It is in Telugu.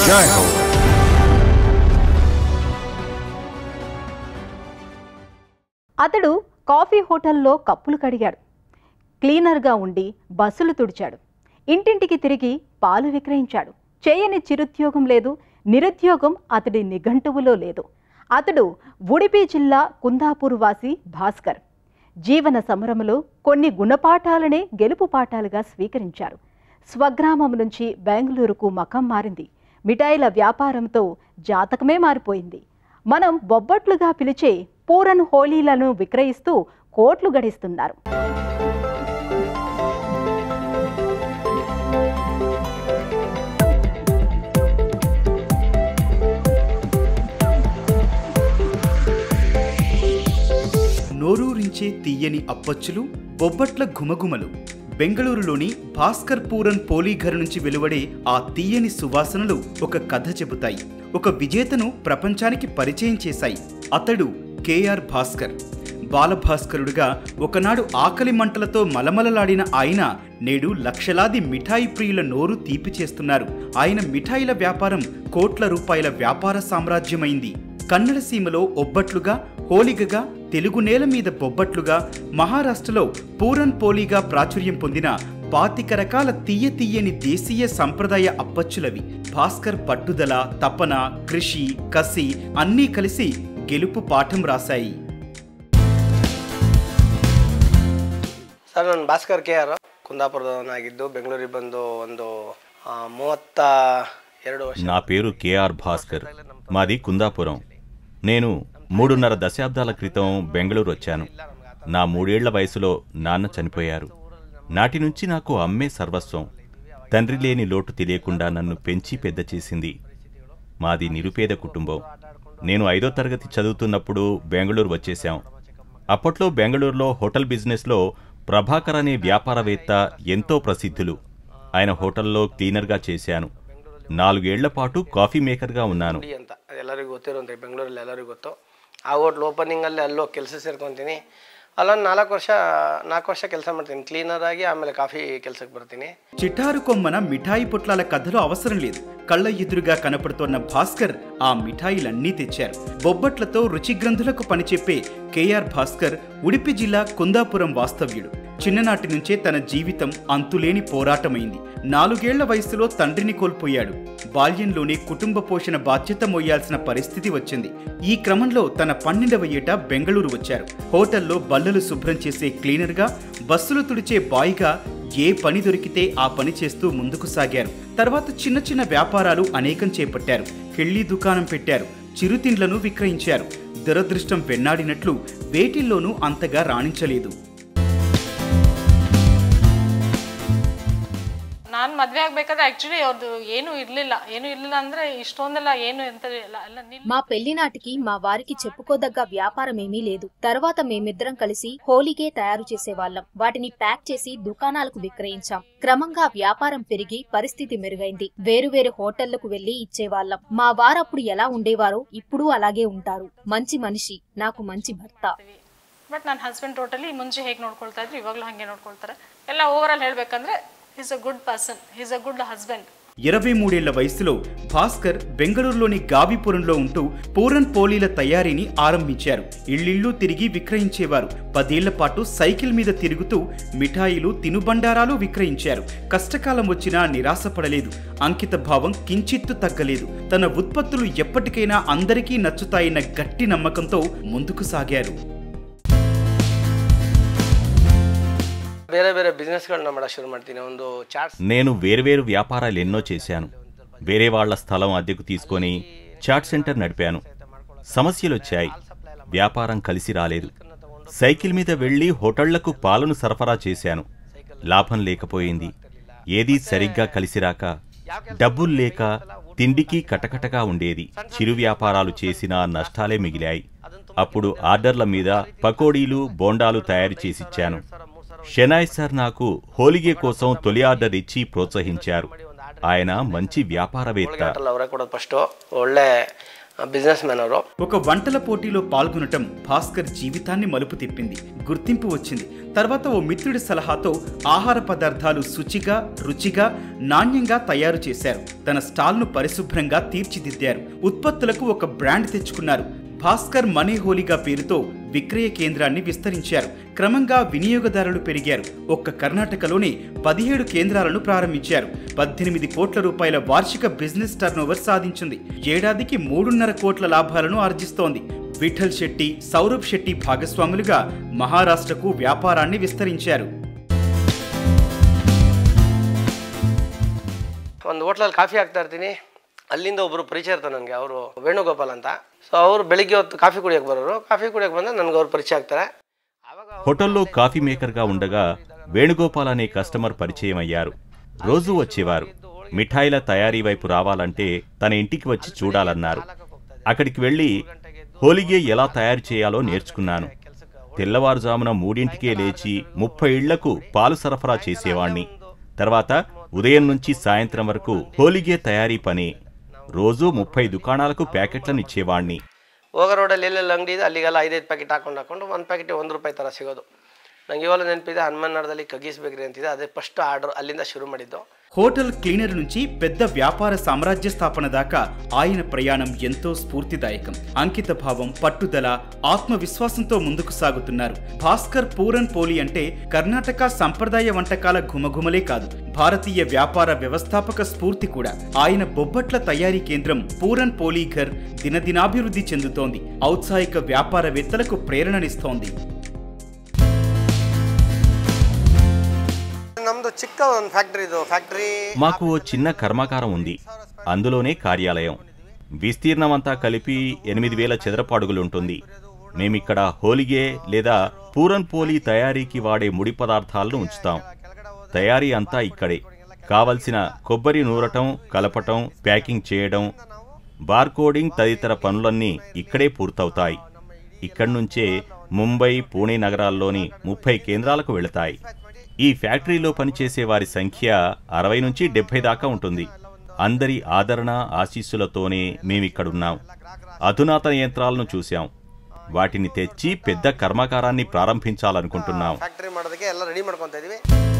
జై హో అతడు కాఫీ హోటల్లో కప్పులు కడిగాడు క్లీనర్గా ఉండి బస్సులు తుడిచాడు ఇంటింటికి తిరిగి పాలు విక్రయించాడు చేయని చిరుద్యోగం లేదు నిరుద్యోగం అతడి నిఘంటువులో లేదు అతడు ఉడిపి జిల్లా కుందాపూర్ వాసి భాస్కర్ జీవన సమరములో కొన్ని గుణపాఠాలనే గెలుపు పాఠాలుగా స్వీకరించారు స్వగ్రామం నుంచి బెంగళూరుకు మకం మారింది మిఠాయిల వ్యాపారంతో జాతకమే మారిపోయింది మనం బొబ్బట్లుగా పిలిచే పూరన్ హోలీలను విక్రయిస్తూ కోట్లు గడిస్తున్నారు నోరూరించే తీయని అప్పచ్చులు బొబ్బట్ల ఘుమఘుమలు బెంగళూరులోని భాస్కర్ పూరన్ పోలీఘర్ నుంచి వెలువడే ఆ తీయని సువాసనలు ఒక కథ చెబుతాయి ఒక విజేతను ప్రపంచానికి పరిచయం చేశాయి అతడు కేఆర్ భాస్కర్ బాలభాస్కరుడుగా ఒకనాడు ఆకలి మంటలతో మలమలలాడిన ఆయన నేడు లక్షలాది మిఠాయి ప్రియుల నోరు తీపి చేస్తున్నారు ఆయన మిఠాయిల వ్యాపారం కోట్ల రూపాయల వ్యాపార సామ్రాజ్యమైంది కన్నడ సీమలో ఒబ్బట్లుగా హోలిగగా తెలుగు నేల మీద బొబ్బట్లుగా మహారాష్ట్రలో పూరన్ పోలీగా ప్రాచుర్యం పొందిన పాతిక రకాల తీయ తీయని దేశీయ సంప్రదాయ అప్పచ్చులవి భాస్కర్ పట్టుదల తపన కృషి కసి అన్నీ కలిసి గెలుపు పాఠం రాశాయి ಸರ್ ನಾನು ಭಾಸ್ಕರ್ ಕೆ ಆರ್ ಕುಂದಾಪುರದವನಾಗಿದ್ದು ಬೆಂಗಳೂರಿಗೆ ಬಂದು ಒಂದು ಆ, ಮೂವತ್ತ ಎರಡು ವರ್ಷ నా పేరు కేఆర్ భాస్కర్ మాది కుందాపురం నేను మూడున్నర దశాబ్దాల క్రితం బెంగళూరు వచ్చాను నా మూడేళ్ల వయసులో నాన్న చనిపోయారు నాటి నుంచి నాకు అమ్మే సర్వస్వం తండ్రి లేని లోటు తెలియకుండా నన్ను పెంచి పెద్ద చేసింది మాది నిరుపేద కుటుంబం నేను ఐదో తరగతి చదువుతున్నప్పుడు బెంగళూరు వచ్చేశాం అప్పట్లో బెంగళూరులో హోటల్ బిజినెస్లో ప్రభాకర్ అనే వ్యాపారవేత్త ఎంతో ప్రసిద్ధులు ఆయన హోటల్లో క్లీనర్గా చేశాను నాలుగేళ్ల పాటు కాఫీ మేకర్గా ఉన్నాను ಡಿ ಅಂತ ಎಲ್ಲರಿಗೂ ಗೊತ್ತಿರುವಂತೆ ಬೆಂಗಳೂರಲ್ಲಿ ಎಲ್ಲರಿಗೂ ಗೊತ್ತು ಆ ಹೋಟ್ಲ್ ಓಪನಿಂಗಲ್ಲಿ ಅಲ್ಲೋ ಕೆಲಸ ಸೇರ್ಕೊತೀನಿ ಅಲ್ಲೊಂದು ನಾಲ್ಕು ವರ್ಷ ನಾಲ್ಕು ವರ್ಷ ಕೆಲಸ ಮಾಡ್ತೀನಿ ಕ್ಲೀನರ್ ಆಗಿ ಆಮೇಲೆ ಕಾಫಿ ಕೆಲಸಕ್ಕೆ ಬರ್ತೀನಿ చిటారు కొమ్మన మిఠాయి పొట్లాల కథలు అవసరం లేదు కళ్ళ ఎదురుగా కనపడుతోన్న భాస్కర్ ఆ మిఠాయిలన్నీ తెచ్చారు బొబ్బట్లతో రుచిగ్రంథులకు పనిచెప్పే కేఆర్ భాస్కర్ ఉడిపి జిల్లా కుందాపురం వాస్తవ్యుడు చిన్ననాటి నుంచే తన జీవితం అంతులేని పోరాటమైంది నాలుగేళ్ల వయసులో తండ్రిని కోల్పోయాడు బాల్యంలోనే కుటుంబ పోషణ బాధ్యత మోయాల్సిన పరిస్థితి వచ్చింది ఈ క్రమంలో తన పన్నెండవ ఏట బెంగళూరు వచ్చారు హోటల్లో బల్లలు శుభ్రం చేసే క్లీనర్గా బస్సులు తుడిచే బాయ్గా ఏ పని దొరికితే ఆ పని చేస్తూ ముందుకు సాగారు తర్వాత చిన్న చిన్న వ్యాపారాలు అనేకం చేపట్టారు కిళ్ళీ దుకాణం పెట్టారు చిరుతిండ్లను విక్రయించారు దురదృష్టం వెన్నాడినట్లు వేటిల్లోనూ అంతగా రాణించలేదు ನಾನು ಮದುವೆ ಆಗ್ಬೇಕಾದ್ರೆ ಆಕ್ಚುಲಿ ಅವ್ರದ್ದು ಏನು ಇರ್ಲಿಲ್ಲ ಏನು ಇರ್ಲಿಲ್ಲ ಅಂದ್ರೆ ಇಷ್ಟೊಂದೆಲ್ಲ ಏನು ಎಂತ ಇಲ್ಲ ಎಲ್ಲ ನಿಲ್ మా పెళ్లి నాటికి మా వారికి చెప్పుకోదగ్గ వ్యాపారం ఏమీ లేదు తర్వాత మేమిద్దరం కలిసి హోలీగే తయారు చేసేవాళ్ళం వాటిని ప్యాక్ చేసి దుకాణాలకు విక్రయించాం క్రమంగా వ్యాపారం పెరిగి పరిస్థితి మెరుగైంది వేరువేరు హోటళ్లకు వెళ్లి ఇచ్చేవాళ్ళం మా వారప్పుడు ఎలా ఉండేవారో ఇప్పుడు అలాగే ఉంటారు మంచి మనిషి నాకు మంచి భర్త ಬಟ್ ನನ್ನ ಹಸ್ಬೆಂಡ್ ಟೋಟಲಿ ಮುಂಚೆ ಹೇಗೆ ನೋಡ್ಕೊಳ್ತಾ ಇದ್ರು ಇವಾಗಲೂ ಹಾಗೆ ನೋಡ್ಕೊಳ್ತಾರೆ ಎಲ್ಲ ಓವರ್ ಆಲ್ ಹೇಳ್ಬೇಕಂದ್ರೆ is a good person is a good husband ఇరవై మూడేళ్ల వయసులో భాస్కర్ బెంగళూరులోని గావిపురంలో ఉంటూ పూరన్ పోలీల తయారీని ఆరంభించారు ఇళ్ళిళ్ళు తిరిగి విక్రయించేవారు పదేళ్ల పాటు సైకిల్ మీద తిరుగుతూ మిఠాయిలు తినుబండారాలు విక్రయించారు కష్టకాలం వచ్చినా నిరాశపడలేదు అంకిత భావం కించిత్తు తగ్గలేదు తన ఉత్పత్తులు ఎప్పటికైనా అందరికీ నచ్చుతాయన్న గట్టి నమ్మకంతో ముందుకు సాగారు ಬೇರೆ ಬೇರೆ ಬಿಸ್ನೆಸ್ಗಳನ್ನ ಮಾಡೋಕೆ ಶುರು ಮಾಡ್ತೀನಿ ಒಂದು ಚಾಟ್ಸ್ నేను వేర్వేరు వ్యాపారాలు ఎన్నో చేశాను వేరే వాళ్ళ స్థలం అద్దెకు తీసుకొని చాట్ సెంటర్ నడిపాను సమస్యలొచ్చాయి వ్యాపారం కలిసి రాలేదు సైకిల్ మీద వెళ్లి హోటళ్లకు పాలను సరఫరా చేశాను లాభం లేకపోయింది ఏదీ సరిగ్గా కలిసిరాక డబ్బులు లేక తిండికి కటకటగా ఉండేది చిరు వ్యాపారాలు చేసినా నష్టాలే మిగిలాయి అప్పుడు ఆర్డర్ల మీద పకోడీలు బోండాలు తయారు చేసిచ్చాను షెనాయ్ సార్ నాకు హోలిగే కోసం తొలి ఆర్డర్ ఇచ్చి ప్రోత్సహించారు ఆయన మంచి వ్యాపారవేత్త ಹೋಳಿಗೆ ಅವರೇ ಕೊಡೋದು ಫಸ್ಟು ಒಳ್ಳೆ బిజినెస్ మ్యాన్ ಅವರು ఒక వంటల పోటీలో పాల్గొనటం భాస్కర్ జీవితాన్ని మలుపు తిప్పింది గుర్తింపు వచ్చింది తర్వాత ఓ మిత్రుడి సలహాతో ఆహార పదార్థాలు శుచిగా రుచిగా నాణ్యంగా తయారు చేశారు తన స్టాల్ను పరిశుభ్రంగా తీర్చిదిద్దారు ఉత్పత్తులకు ఒక బ్రాండ్ తెచ్చుకున్నారు భాస్కర్ మనీ హోలీగా పేరుతో విక్రయ కేంద్రాన్ని విస్తరించారు క్రమంగా వినియోగదారులు పెరిగారు ఒక్క కర్ణాటకలోనే పదిహేడు కేంద్రాలను ప్రారంభించారు పద్దెనిమిది కోట్ల రూపాయల వార్షిక బిజినెస్ టర్నోవర్ సాధించింది ఏడాదికి మూడున్నర కోట్ల లాభాలను ఆర్జిస్తోంది విఠల్ శెట్టి సౌరభ్ శెట్టి భాగస్వాములుగా మహారాష్ట్రకు వ్యాపారాన్ని విస్తరించారు ಒಂದು ಹೋಟ್ಲಲ್ಲಿ ಕಾಫಿ ಹಾಕ್ತಾ ಇರ್ತೀನಿ ಅಲ್ಲಿಂದ ಒಬ್ಬರು ಪರಿಚಯ ಇರ್ತಾರೆ ನನಗೆ ಅವರು ವೇಣುಗೋಪಾಲ್ ಅಂತ ಸೊ ಅವರು ಬೆಳಿಗ್ಗೆ ಹೊತ್ತು ಕಾಫಿ ಕುಡಿಯೋಕೆ ಬರೋರು ಕಾಫಿ ಕುಡಿಯೋಕೆ ಬಂದ ನನಗೆ ಅವ್ರು ಪರಿಚಯ ಆಗ್ತಾರೆ ಆವಾಗ హోటల్లో కాఫీ మేకర్గా ఉండగా వేణుగోపాల్ అనే కస్టమర్ పరిచయం అయ్యారు రోజూ వచ్చేవారు మిఠాయిల తయారీ వైపు రావాలంటే తన ఇంటికి వచ్చి చూడాలన్నారు అక్కడికి వెళ్ళి హోలిగే ఎలా తయారు చేయాలో నేర్చుకున్నాను తెల్లవారుజామున మూడింటికే లేచి ముప్పై ఇళ్లకు పాలు సరఫరా చేసేవాణ్ణి తర్వాత ఉదయం నుంచి సాయంత్రం వరకు హోలిగే తయారీ పని రోజూ ముప్పై దుకాణాలకు ప్యాకెట్లను ఇచ్చేవాణ్ణి ಹೋಗೋ ರೋಡಲ್ಲಿ ಎಲ್ಲೆಲ್ಲಿ ಅಂಗಡಿ ಇದೆ ಅಲ್ಲಿಗೆಲ್ಲ ಐದೈದು ಪ್ಯಾಕೆಟ್ ಹಾಕೊಂಡು ಹಾಕೊಂಡು ಒಂದು ಪ್ಯಾಕೆಟ್ ಒಂದು ರೂಪಾಯಿ ಥರ ಸಿಗೋದು ನಂಗೆ ಇವಾಗ ನೆನಪಿದೆ ಹನುಮನ್ನಡದಲ್ಲಿ ಕಗೀಸ್ ಬೇಕ್ರಿ ಅಂತಿದೆ ಅದೇ ಫಸ್ಟ್ ಆರ್ಡರ್ ಅಲ್ಲಿಂದ ಶುರು ಮಾಡಿದ್ದು హోటల్ క్లీనర్ నుంచి పెద్ద వ్యాపార సామ్రాజ్య స్థాపన దాకా ఆయన ప్రయాణం ఎంతో స్ఫూర్తిదాయకం అంకిత భావం పట్టుదల ఆత్మవిశ్వాసంతో ముందుకు సాగుతున్నారు భాస్కర్ పూరన్ పోలి అంటే కర్ణాటక సంప్రదాయ వంటకాల ఘుమఘుమలే కాదు భారతీయ వ్యాపార వ్యవస్థాపక స్ఫూర్తి కూడా ఆయన బొబ్బట్ల తయారీ కేంద్రం పూరన్ పోలీఘర్ దినదినాభివృద్ధి చెందుతోంది ఔత్సాహిక వ్యాపారవేత్తలకు ప్రేరణనిస్తోంది ನಮ್ಮದು ಚಿಕ್ಕ ಒಂದು ಫ್ಯಾಕ್ಟ್ರಿ ಇದು ಫ್ಯಾಕ್ಟ್ರಿ మాకు ఓ చిన్న కర్మాగారం ఉంది అందులోనే కార్యాలయం విస్తీర్ణమంతా కలిపి ఎనిమిది వేల చదరపు అడుగులుంటుంది మేమిక్కడ హోలిగే లేదా పూరన్ పోలి తయారీకి వాడే ముడి పదార్థాలను ఉంచుతాం తయారీ అంతా ఇక్కడే కావలసిన కొబ్బరి నూరటం కలపటం ప్యాకింగ్ చేయడం బార్కోడింగ్ తదితర పనులన్నీ ఇక్కడే పూర్తవుతాయి ఇక్కడి నుంచే ముంబై పూణే నగరాల్లోని ముప్పై కేంద్రాలకు వెళతాయి ఈ ఫ్యాక్టరీలో పనిచేసే వారి సంఖ్య అరవై నుంచి డెబ్బై దాకా ఉంటుంది అందరి ఆదరణ ఆశీస్సులతోనే మేమిక్కడున్నాం అధునాతన యంత్రాలను చూశాం వాటిని తెచ్చి పెద్ద కర్మాగారాన్ని ప్రారంభించాలనుకుంటున్నాం ಫ್ಯಾಕ್ಟ್ರಿ ಮಾಡೋದಕ್ಕೆ ಎಲ್ಲ ರೆಡಿ ಮಾಡ್ಕೊತಾ ಇದೀವಿ